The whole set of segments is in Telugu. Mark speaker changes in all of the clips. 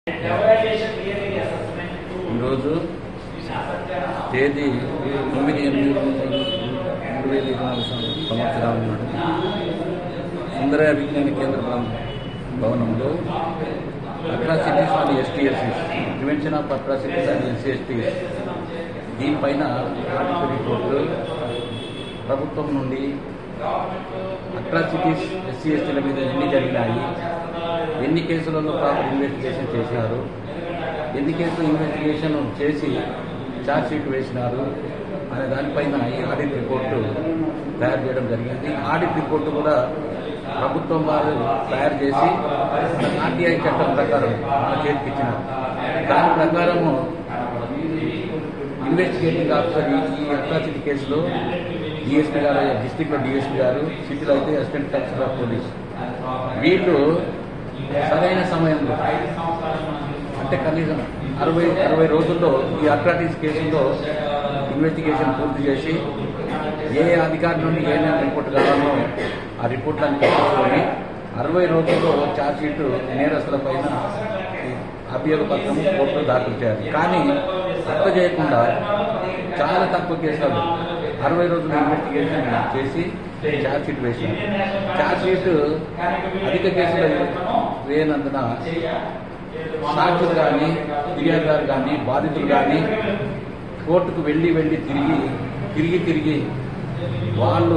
Speaker 1: ఈరోజు తేదీ తొమ్మిది ఎనిమిది మూడు వేల ఇరవై నాలుగు సంవత్సరాల నాడు సుందర విజ్ఞాన కేంద్ర భవన్- భవనంలో atrocities and STs SCs prevention of atrocities and SCs STs దీనిపైన ఆర్టికల్ రిపోర్టు ప్రభుత్వం నుండి అట్రాసిటీస్ ఎస్సీ ఎస్టీల మీద ఎన్ని జరిగినాయి ఎన్ని కేసులలో ప్రాపర్ ఇన్వెస్టిగేషన్ చేసినారు ఎన్ని కేసులు ఇన్వెస్టిగేషన్ చేసి ఛార్జ్ షీట్ వేసినారు అనే దానిపైన ఈ ఆడిట్ రిపోర్టు తయారు చేయడం జరిగింది ఆడిట్ రిపోర్టు కూడా ప్రభుత్వం వారు తయారు చేసి ఆర్టీఐ చట్టం ప్రకారం మన చేతికి ఇచ్చినారు దాని ప్రకారము ఇన్వెస్టిగేటింగ్ ఆఫీసర్ ఈ ఈ అట్రాసిటీ కేసులో డిఎస్పీ గారు డిస్టిక్లో డిఎస్పీ గారు సిటీలో అయితే అసిస్టెంట్ కమిషనర్ ఆఫ్ పోలీస్ వీళ్ళు సరైన సమయంలో అంటే కనీసం అరవై అరవై రోజుల్లో ఈ అట్రాటిక్స్ కేసుల్లో ఇన్వెస్టిగేషన్ పూర్తి చేసి ఏ అధికారి నుండి ఏమేమి రిపోర్ట్ కావాలో ఆ రిపోర్ట్లను తెచ్చుకొని అరవై రోజుల్లో ఛార్జ్ షీట్ నేరస్తుల పైన అభియోగ పత్రం కోర్టులో దాఖలు చేయాలి కానీ అట్ట చేయకుండా చాలా తక్కువ కేసులు అరవై రోజులు ఇన్వెస్టిగేషన్ చేసి ఛార్జ్ షీట్ వేసినారు ఛార్జ్ షీట్ అధిక కేసులు వేయనందున సాక్షులు కానీ ఫిర్యాదుదారు కానీ బాధితులు కానీ కోర్టుకు వెళ్ళి వెళ్ళి తిరిగి తిరిగి తిరిగి వాళ్ళు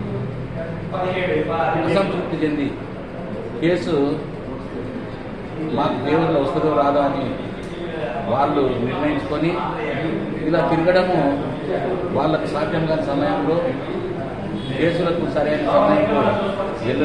Speaker 1: అసంతృప్తి చెంది కేసు మాకు దేవుళ్ళు వస్తుందో రాదా అని వాళ్ళు నిర్ణయించుకొని ఇలా తిరగడము వాళ్ళకు సాధ్యం కాని సమయంలో కేసులకు సరైన సమయంలో